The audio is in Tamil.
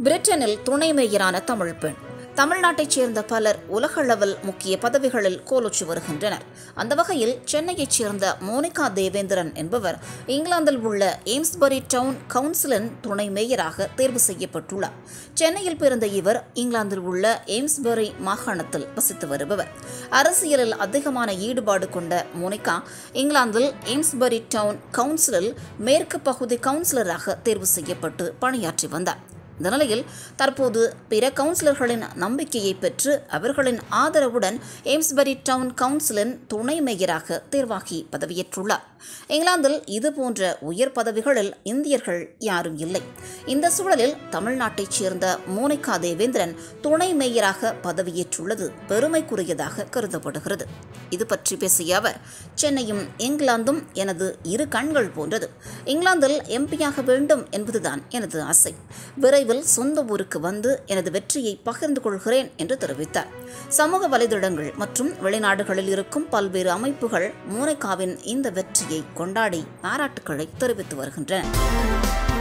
பிரிட்டனில் துணை மேயரான தமிழ் பெண் தமிழ்நாட்டைச் சேர்ந்த பலர் உலகளவில் முக்கிய பதவிகளில் கோலொச்சு வருகின்றனர் அந்த வகையில் சென்னையைச் சேர்ந்த மோனிகா தேவேந்திரன் என்பவர் இங்கிலாந்தில் உள்ள எய்ம்ஸ்பரி டவுன் கவுன்சிலின் துணை மேயராக தேர்வு செய்யப்பட்டுள்ளார் சென்னையில் பிறந்த இவர் இங்கிலாந்தில் உள்ள எய்ம்ஸ்பரி மாகாணத்தில் வசித்து வருபவர் அரசியலில் அதிகமான ஈடுபாடு கொண்ட மோனிகா இங்கிலாந்தில் எய்ம்ஸ்பரி டவுன் கவுன்சிலில் மேற்கு பகுதி கவுன்சிலராக தேர்வு செய்யப்பட்டு பணியாற்றி வந்தார் இந்த நிலையில் தற்போது பிற கவுன்சிலர்களின் நம்பிக்கையை பெற்று அவர்களின் ஆதரவுடன் எய்ம்ஸ்பரி டவுன் கவுன்சிலின் துணை மேயராக தேர்வாகி பதவியேற்றுள்ளார் இங்கிலாந்தில் இதுபோன்ற உயர் பதவிகளில் இந்தியர்கள் யாரும் இல்லை இந்த சூழலில் தமிழ்நாட்டைச் சேர்ந்த மோனிகா தேவேந்திரன் துணை மேயராக பதவியேற்றுள்ளது பெருமைக்குரியதாக கருதப்படுகிறது இது பற்றி பேசிய அவர் சென்னையும் இங்கிலாந்தும் எனது இரு கண்கள் போன்றது இங்கிலாந்தில் எம்பியாக வேண்டும் என்பதுதான் எனது ஆசை விரைவில் சொந்த ஊருக்கு வந்து எனது வெற்றியை பகிர்ந்து கொள்கிறேன் என்று தெரிவித்தார் சமூக வலைதளங்கள் மற்றும் வெளிநாடுகளில் இருக்கும் பல்வேறு அமைப்புகள் மோனிகாவின் இந்த வெற்றியை கொண்டாடி பாராட்டுக்களை தெரிவித்து வருகின்றன